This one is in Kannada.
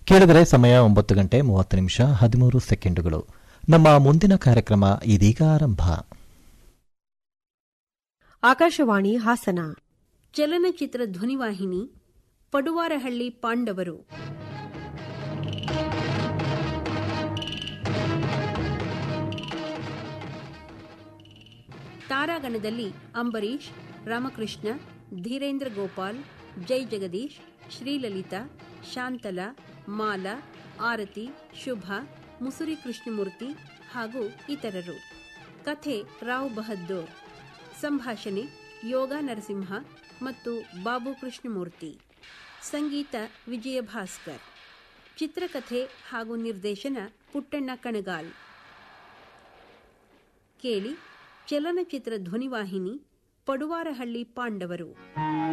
ಕೇಳಿದರೆ ಸಮಯ ಒಂಬತ್ತು ಗಂಟೆ ಮೂವತ್ತು ನಿಮಿಷ ಹದಿಮೂರು ಸೆಕೆಂಡುಗಳು ನಮ್ಮ ಮುಂದಿನ ಕಾರ್ಯಕ್ರಮ ಇದೀಗ ಆರಂಭ ಆಕಾಶವಾಣಿ ಹಾಸನ ಚಲನಚಿತ್ರ ಧ್ವನಿವಾಹಿನಿ ಪಡುವಾರಹಳ್ಳಿ ಪಾಂಡವರು ತಾರಾಗಣದಲ್ಲಿ ಅಂಬರೀಷ್ ರಾಮಕೃಷ್ಣ ಧೀರೇಂದ್ರ ಗೋಪಾಲ್ ಜೈ ಜಗದೀಶ್ ಶ್ರೀಲಲಿತಾ ಶಾಂತಲಾ ಮಾಲಾ ಆರತಿ ಶುಭ ಮುಸುರಿ ಕೃಷ್ಣಮೂರ್ತಿ ಹಾಗೂ ಇತರರು ಕಥೆ ರಾವ್ ಬಹದ್ದೂರ್ ಸಂಭಾಷಣೆ ಯೋಗ ನರಸಿಂಹ ಮತ್ತು ಬಾಬು ಕೃಷ್ಣಮೂರ್ತಿ ಸಂಗೀತ ವಿಜಯ ಭಾಸ್ಕರ್ ಚಿತ್ರಕಥೆ ಹಾಗೂ ನಿರ್ದೇಶನ ಪುಟ್ಟಣ್ಣ ಕಣಗಾಲ್ ಕೇಳಿ ಚಲನಚಿತ್ರ ಧ್ವನಿವಾಹಿನಿ ಪಡುವಾರಹಳ್ಳಿ ಪಾಂಡವರು